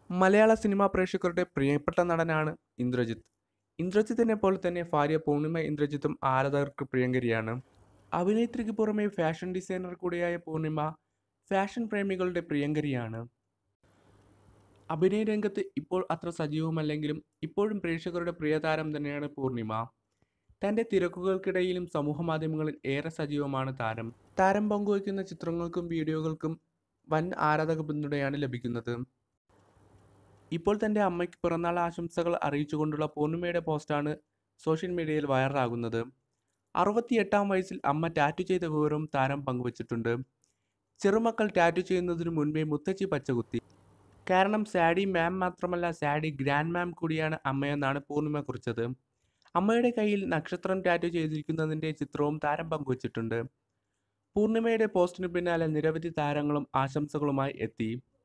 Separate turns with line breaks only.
മലയാള സിനിമാ പ്രേക്ഷകരുടെ പ്രിയപ്പെട്ട നടനാണ് ഇന്ദ്രജിത്ത് ഇന്ദ്രജിത്തിനെ പോലെ തന്നെ ഭാര്യ പൂർണിമ ഇന്ദ്രജിത്തും ആരാധകർക്ക് പ്രിയങ്കരിയാണ് അഭിനേത്രിക്ക് പുറമെ ഫാഷൻ ഡിസൈനർ കൂടിയായ പൂർണിമ ഫാഷൻ പ്രേമികളുടെ പ്രിയങ്കരിയാണ് അഭിനയ രംഗത്ത് ഇപ്പോൾ അത്ര സജീവമല്ലെങ്കിലും ഇപ്പോഴും പ്രേക്ഷകരുടെ പ്രിയതാരം തന്നെയാണ് പൂർണിമ തൻ്റെ തിരക്കുകൾക്കിടയിലും സമൂഹ മാധ്യമങ്ങളിൽ ഏറെ സജീവമാണ് താരം താരം പങ്കുവയ്ക്കുന്ന ചിത്രങ്ങൾക്കും വീഡിയോകൾക്കും വൻ ആരാധക പിന്തുണയാണ് ലഭിക്കുന്നത് ഇപ്പോൾ തൻ്റെ അമ്മയ്ക്ക് പിറന്നാൾ ആശംസകൾ അറിയിച്ചുകൊണ്ടുള്ള പൂർണിമയുടെ പോസ്റ്റാണ് സോഷ്യൽ മീഡിയയിൽ വൈറലാകുന്നത് അറുപത്തിയെട്ടാം വയസ്സിൽ അമ്മ ടാറ്റു ചെയ്ത വിവരവും താരം പങ്കുവച്ചിട്ടുണ്ട് ചെറുമക്കൾ ടാറ്റു ചെയ്യുന്നതിനു മുൻപേ മുത്തച്ഛി പച്ചകുത്തി കാരണം സാഡി മാം മാത്രമല്ല സാഡി ഗ്രാൻഡ് മാം കൂടിയാണ് അമ്മയെന്നാണ് പൂർണിമ കുറിച്ചത് അമ്മയുടെ കയ്യിൽ നക്ഷത്രം ടാറ്റു ചെയ്തിരിക്കുന്നതിൻ്റെ ചിത്രവും താരം പങ്കുവച്ചിട്ടുണ്ട് പൂർണിമയുടെ പോസ്റ്റിന് പിന്നാലെ നിരവധി താരങ്ങളും ആശംസകളുമായി എത്തി